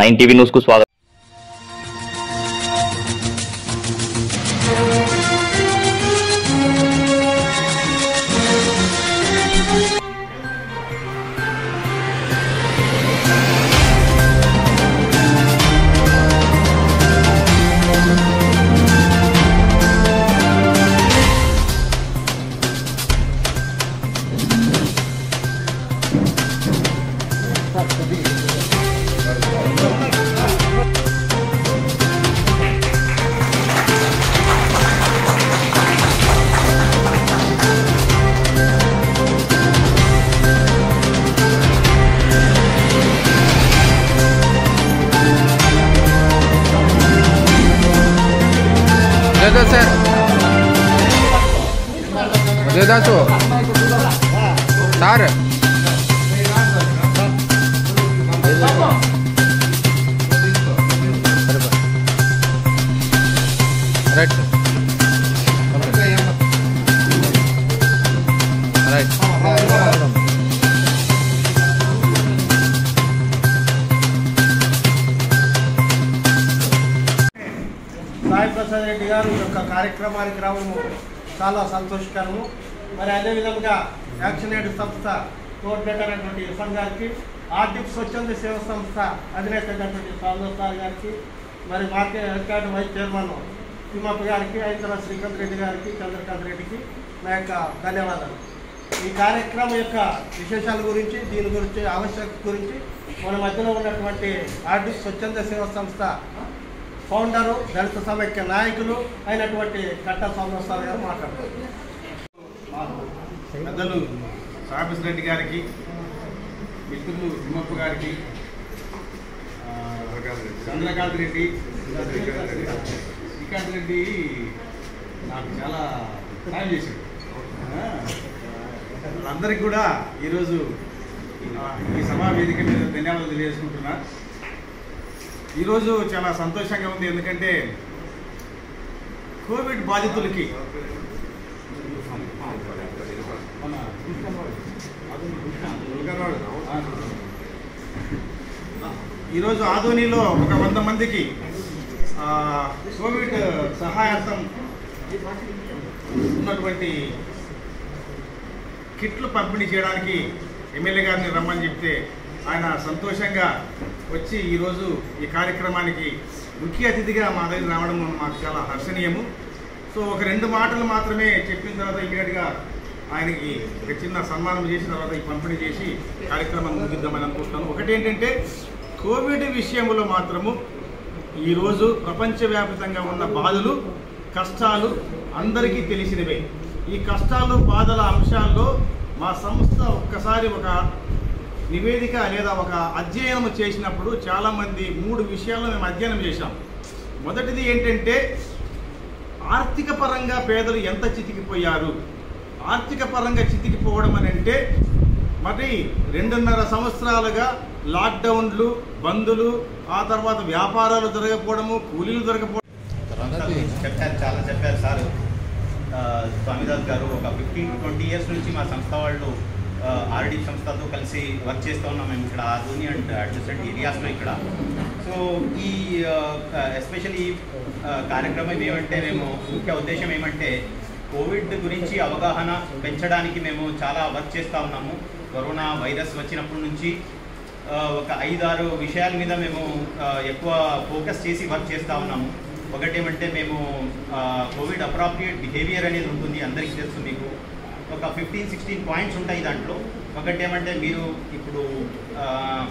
nine TV news కు స్వాగతం దేదాసు దేదాసు sir right right Sai Prasad Reddy garu ఈ యొక్క కార్యక్రమానికి రావడము చాలా సంతోషకరము మరి అదేవిధంగా యాక్షన్ ఎయిడ్ సంస్థ కోఆర్డినేటర్ అయినటువంటి ఇర్ఫాన్ గారికి ఆర్టిక్ స్వచ్ఛంద సేవ సంస్థ అధినేత అయినటువంటి సాందర్ సార్ గారికి మరి market record vice chairman Thimmappa గారికి అయిన శ్రీకాంత్ రెడ్డి గారికి చంద్రకాంత్ రెడ్డికి నా యొక్క ధన్యవాదాలు ఈ కార్యక్రమం యొక్క విశేషాల గురించి దీని గురించి ఆవశ్యకత గురించి మన మధ్యలో ఉన్నటువంటి ఆర్టిక్ స్వచ్ఛంద సేవ సంస్థ ఫౌండరు దళిత సమైక్య నాయకులు అయినటువంటి కట్ట సోమేశ్వర గారు మాట్లాడతారు పెద్దలు సాబిస్ రెడ్డి గారికి మిత్రులు తిమ్మప్ప గారికి ఆ, చంద్రకాంత్ రెడ్డి శ్రీకాంత్ రెడ్డి నాకు చాలా సాయం చేశాడు ఆ, వాళ్ళందరికీ కూడా ఈరోజు ఆ, ఈ సభా వేదిక మీద ధన్యవాదాలు తెలియజేసుకుంటున్నా ఈరోజు చాలా సంతోషంగా ఉంది ఎందుకంటే కోవిడ్ బాధితులకి మన ఈరోజు ఆదోనిలో ఒక వంద మందికి ఆ, కోవిడ్ సహాయార్థం ఉన్నటువంటి కిట్లు పంపిణీ చేయడానికి ఎమ్మెల్యే గారిని రమ్మని చెప్తే ఆయన సంతోషంగా వచ్చి ఈరోజు ఈ కార్యక్రమానికి ముఖ్య అతిథిగా మా దగ్గర రావడం మాకు చాలా హర్షణీయము సో ఒక రెండు మాటలు మాత్రమే చెప్పిన తర్వాత ఇమీడియట్గా ఆయనకి ఒక చిన్న సన్మానం చేసిన తర్వాత ఈ పంపిణీ చేసి కార్యక్రమాన్ని ముగిద్దామని అనుకుంటున్నాను ఒకటి ఏంటంటే కోవిడ్ విషయంలో మాత్రము ఈరోజు ప్రపంచవ్యాప్తంగా ఉన్న బాధలు కష్టాలు అందరికీ తెలిసినవే ఈ కష్టాలు బాధల అంశాల్లో మా సంస్థ ఒక్కసారి ఒక నివేదిక లేదా ఒక అధ్యయనం చేసినప్పుడు చాలామంది మూడు విషయాల్లో మేము అధ్యయనం చేశాం మొదటిది ఏంటంటే ఆర్థిక పరంగా పేదలు ఎంత చితికిపోయారు ఆర్థిక పరంగా చితికిపోవడం అని అంటే మరి రెండున్నర సంవత్సరాలుగా లాక్డౌన్లు బందులు ఆ తర్వాత వ్యాపారాలు జరగకపోవడము కూలీలు దొరకపోవడం చెప్పారు చాలా చెప్పారు సార్ ఆ, స్వామిదాస్ గారు ఒక ఫిఫ్టీన్ టు ట్వంటీ ఇయర్స్ నుంచి మా సంస్థ వాళ్ళు ఆర్డి సంస్థతో కలిసి వర్క్ చేస్తూ ఉన్నాం మేము ఇక్కడ ఆధుని అండ్ అడ్జస్టెంట్ ఏరియాస్లో ఇక్కడ సో ఈ ఎస్పెషల్లీ కార్యక్రమం ఏమంటే మేము ముఖ్య ఉద్దేశం ఏమంటే కోవిడ్ గురించి అవగాహన పెంచడానికి మేము చాలా వర్క్ చేస్తూ ఉన్నాము కరోనా వైరస్ వచ్చినప్పటి నుంచి ఆ, ఒక ఐదారు విషయాల మీద మేము ఆ, ఎక్కువ ఫోకస్ చేసి వర్క్ చేస్తూ ఉన్నాము ఒకటేమంటే మేము ఆ, కోవిడ్ అప్రాప్రియేట్ బిహేవియర్ అనేది ఉంటుంది అందరికీ తెలుసు మీకు ఒక ఫిఫ్టీన్ సిక్స్టీన్ పాయింట్స్ ఉంటాయి దాంట్లో ఒకటేమంటే మీరు ఇప్పుడు ఆ,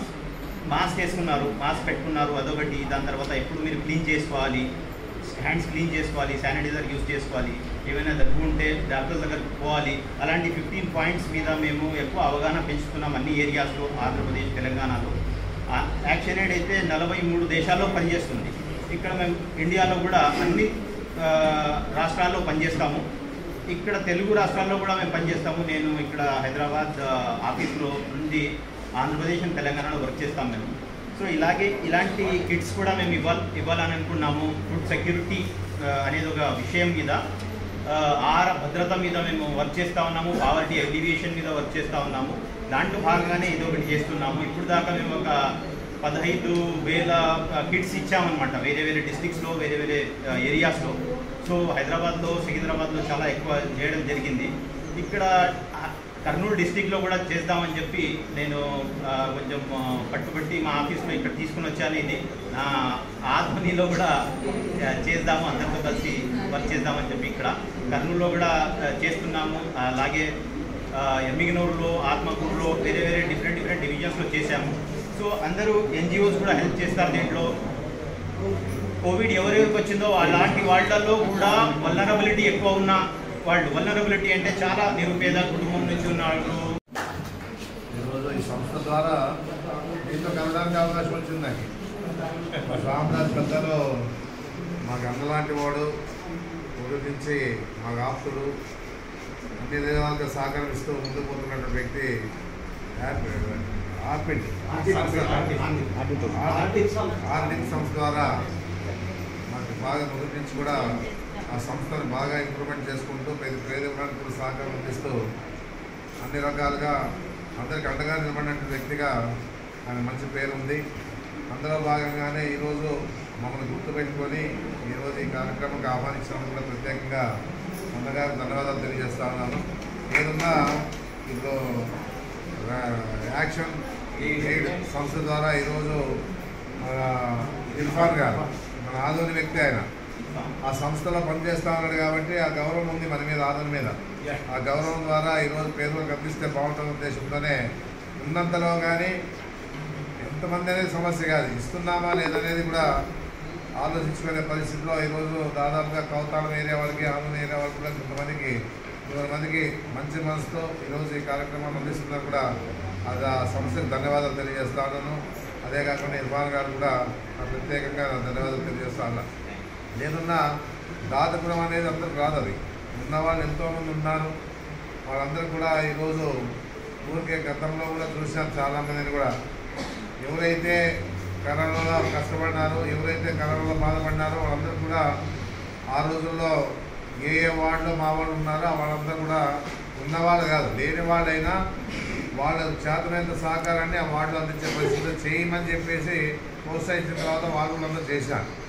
మాస్క్ వేసుకున్నారు మాస్క్ పెట్టుకున్నారు అదొకటి దాని తర్వాత ఎప్పుడు మీరు క్లీన్ చేసుకోవాలి హ్యాండ్స్ క్లీన్ చేసుకోవాలి శానిటైజర్ యూజ్ చేసుకోవాలి ఏమైనా దగ్గు ఉంటే డాక్టర్ దగ్గరకు పోవాలి అలాంటి ఫిఫ్టీన్ పాయింట్స్ మీద మేము ఎక్కువ అవగాహన పెంచుతున్నాం అన్ని ఏరియాస్లో ఆంధ్రప్రదేశ్ తెలంగాణలో ఆ- యాక్షన్ ఎయిడ్ అయితే నలభై మూడు దేశాల్లో పనిచేస్తుంది ఇక్కడ మేము ఇండియాలో కూడా అన్ని ఆ, రాష్ట్రాల్లో పనిచేస్తాము ఇక్కడ తెలుగు రాష్ట్రాల్లో కూడా మేము పనిచేస్తాము నేను ఇక్కడ హైదరాబాద్ ఆ, ఆఫీస్లో నుండి ఆంధ్రప్రదేశ్ అండ్ తెలంగాణలో వర్క్ చేస్తాం మేము సో ఇలాగే ఇలాంటి కిట్స్ కూడా మేము ఇవ్వాలి ఇవ్వాలని అనుకున్నాము ఫుడ్ సెక్యూరిటీ అనేది ఒక విషయం మీద ఆ, ఆహార భద్రత మీద మేము వర్క్ చేస్తూ ఉన్నాము పావర్టీ ఎలివియేషన్ మీద వర్క్ చేస్తూ ఉన్నాము దాంట్లో భాగంగానే ఇది ఒకటి చేస్తున్నాము ఇప్పుడు దాకా మేము ఒక పదహైదు వేల కిట్స్ ఇచ్చామన్నమాట వేరే వేరే డిస్ట్రిక్ట్స్లో వేరే వేరే ఏరియాస్లో సో హైదరాబాద్లో సికింద్రాబాద్లో చాలా ఎక్కువ చేయడం జరిగింది ఇక్కడ ఆ, కర్నూలు డిస్టిక్లో కూడా చేద్దామని చెప్పి నేను ఆ, కొంచెం ఆ, పట్టుబట్టి మా ఆఫీస్లో ఇక్కడ తీసుకుని వచ్చాను ఇది నా ఆత్మనిలో కూడా ఆ, చేద్దాము అందరితో కలిసి వర్క్ చేద్దామని చెప్పి ఇక్కడ కర్నూలులో కూడా ఆ, చేస్తున్నాము అలాగే ఆ, ఎమ్మిగనూరులో ఆత్మకూరులో వేరే వేరే డిఫరెంట్ డిఫరెంట్ డివిజన్స్లో చేశాము సో అందరూ ఎన్జిఓస్ కూడా హెల్ప్ చేస్తారు దీంట్లో కోవిడ్ ఎవరెవరికి వచ్చిందో అలాంటి వాళ్ళల్లో కూడా వల్నరబిలిటీ ఎక్కువ ఉన్న వాళ్ళు వల్నరబిలిటీ అంటే చాలా నిరుపేద కుటుంబం నుంచి ఉన్న వాళ్ళు ఈరోజు ఈ సంస్థ ద్వారా దీంతో కలవడానికి అవకాశం వచ్చింది నాకు మా రామదాస్ పెద్దలు మాకు అన్నలాంటి వాడు గురించి మా ఆప్తుడు అన్ని విధాలుగా సహకరిస్తూ ముందుకు పోతున్నటువంటి వ్యక్తి ఆర్పిడ్ ఆర్డిక్ సంస్థ ద్వారా మాకు బాగా మొదటి నుంచి కూడా ఆ సంస్థను బాగా ఇంప్రూవ్మెంట్ చేసుకుంటూ పేద పేదవాళ్ళకి కూడా సహకారం అందిస్తూ అన్ని రకాలుగా అందరికి అండగా నిలబడినటువంటి వ్యక్తిగా ఆయన మంచి పేరు ఉంది అందులో భాగంగానే ఈరోజు మమ్మల్ని గుర్తుపెట్టుకొని ఈరోజు ఈ కార్యక్రమంకి ఆహ్వానించడం కూడా ప్రత్యేకంగా అందగా ధన్యవాదాలు తెలియజేస్తా ఉన్నాను ఏదన్నా ఇప్పుడు రా- యాక్షన్ ఎయిడ్ సంస్థ ద్వారా ఈరోజు మన ఇర్ఫాన్ గారు మన ఆధునిక వ్యక్తి ఆయన ఆ సంస్థలో పనిచేస్తా ఉన్నాడు కాబట్టి ఆ గౌరవం ఉంది మన మీద ఆదరణ మీద ఆ గౌరవం ద్వారా ఈరోజు పేదలకు అందిస్తే బాగుంటుంది ఉద్దేశంతోనే ఉన్నంతలో కానీ ఎంతమంది అనేది సమస్య కాదు ఇస్తున్నామా లేదనేది కూడా ఆలోచించుకునే పరిస్థితిలో ఈరోజు దాదాపుగా కౌతాళం ఏరియా వాళ్ళకి ఆనంద ఏరియా వాళ్ళకి కూడా కొంతమందికి కొంతమందికి మంచి మనసుతో ఈరోజు ఈ కార్యక్రమాన్ని అందిస్తున్నారు కూడా అది ఆ సంస్థకు ధన్యవాదాలు తెలియజేస్తా ఉన్నాను అదే కాకుండా ఇర్ఫాన్ గారు కూడా నాకు ప్రత్యేకంగా నా ధన్యవాదాలు తెలియజేస్తా ఉన్నా నేనున్నా దాతపురం అనేది అందరికి రాదు అది ఉన్నవాళ్ళు ఎంతోమంది ఉన్నారు వాళ్ళందరూ కూడా ఈరోజు ఊరికే గతంలో కూడా చూసాను చాలామందిని కూడా ఎవరైతే కరోనాలో కష్టపడినారో ఎవరైతే కరోనాలో బాధపడినారో వాళ్ళందరూ కూడా ఆ రోజుల్లో ఏ ఏ వార్డులో మా వాళ్ళు ఉన్నారో వాళ్ళందరూ కూడా ఉన్నవాళ్ళు కాదు లేని వాళ్ళైనా వాళ్ళ చేతనైన సహకారాన్ని ఆ వార్డులో అందించే పరిస్థితిలో చేయమని చెప్పేసి ప్రోత్సహించిన తర్వాత వాళ్ళు అందరూ చేశారు